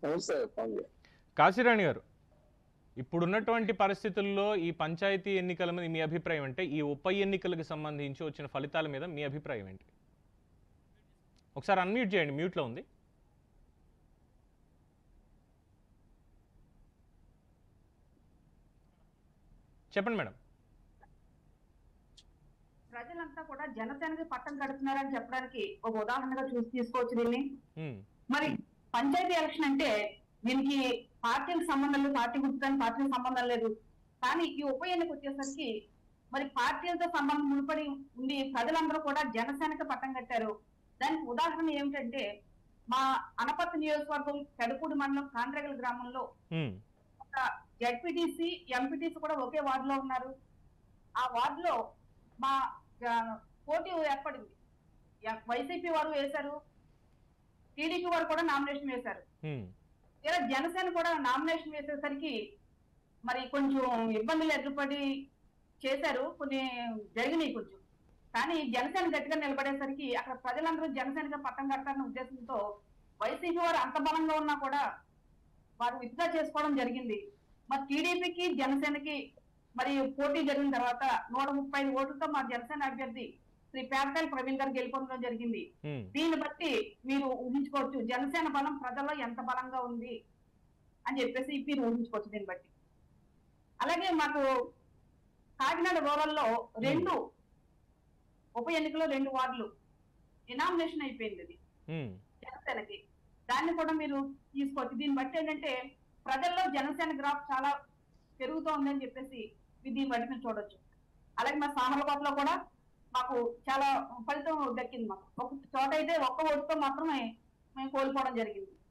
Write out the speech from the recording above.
నమస్తే పవన్ గారు కాశీరాణి గారు ఇప్పుడున్నటువంటి పరిస్థితుల్లో ఈ పంచాయతీ ఎన్నికల మీద మీ అభిప్రాయం అంటే ఈ ఉప ఎన్నికలకు సంబంధించి వచ్చిన ఫలితాల మీద మీ అభిప్రాయం ఏంటి ఒకసారి అన్మ్యూట్ చేయండి మ్యూట్లో ఉంది చెప్పండి మేడం ప్రజలంతా కూడా జనసేనకి పట్టం కడుతున్నారని చెప్పడానికి ఒక ఉదాహరణగా చూసి తీసుకోవచ్చు దీన్ని ఉమ్, మరి పంచాయతీ ఎలక్షన్ అంటే దీనికి పార్టీలకు సంబంధం లేదు పార్టీ గుర్తుకాని పార్టీకి సంబంధం లేదు కానీ ఈ ఉప ఎన్నిక వచ్చేసరికి మరి పార్టీలతో సంబంధం ముడిపడి ఉండి ప్రజలందరూ కూడా జనసేనకి పట్టం కట్టారు దానికి ఉదాహరణ ఏమిటంటే మా అనపర్తి నియోజకవర్గం పెదపూడి మండలం కాండ్రగల్ గ్రామంలో ఉమ్, ఒక జడ్పీటీసీ ఎంపీటీసీ కూడా ఒకే వార్డులో ఉన్నారు ఆ వార్డులో మా ఆ, పోటీ ఏర్పడింది ఎ- వైసీపీ వారు వేశారు టీడీపీ వారు కూడా నామినేషన్ వేశారు ఉమ్, ఇలా జనసేన కూడా నామినేషన్ వేసేసరికి మరి కొంచెం ఇబ్బందులు ఎదురుపడి చేశారు కొన్ని జరిగినాయి కొంచెం కానీ జనసేన గట్టిగా నిలబడేసరికి అక్కడ ప్రజలందరూ జనసేనగా పట్టం కట్టాలన్న ఉద్దేశంతో వైసీపీ వారు అంత బలంగా ఉన్నా కూడా వారు విత్డ్రా చేసుకోవడం జరిగింది మరి టీడీపీకి జనసేనకి మరి పోటీ జరిగిన తర్వాత నూట ముప్పై ఐదు ఓట్లతో మా జనసేన అభ్యర్థి శ్రీ పేరకాయల ప్రవీణ్ గారు గెలుపొందడం జరిగింది ఉమ్, దీన్ని బట్టి మీరు ఊహించుకోవచ్చు జనసేన బలం ప్రజల్లో ఎంత బలంగా ఉంది అని చెప్పేసి మీరు ఊహించుకోవచ్చు దీన్ని బట్టి అలాగే మాకు కాకినాడ రూరల్లో రెండు ఉప ఎన్నికలో రెండు వార్డులు ఇనామినేషన్ అయిపోయింది ఇది ఉమ్, జనసేనకి దాన్ని కూడా మీరు తీసుకోవచ్చు దీన్ని బట్టి ఏంటంటే ప్రజల్లో జనసేన గ్రాఫ్ చాలా పెరుగుతోంది అని చెప్పేసి దీన్ని బట్టి మీరు చూడొచ్చు అలాగే మా సామర్లకోటలో కూడా మాకు చాలా ఫలితం దక్కింది మాకు ఒక చోట అయితే ఒక్క ఓటుతో మాత్రమే మేము కోల్పోవడం జరిగింది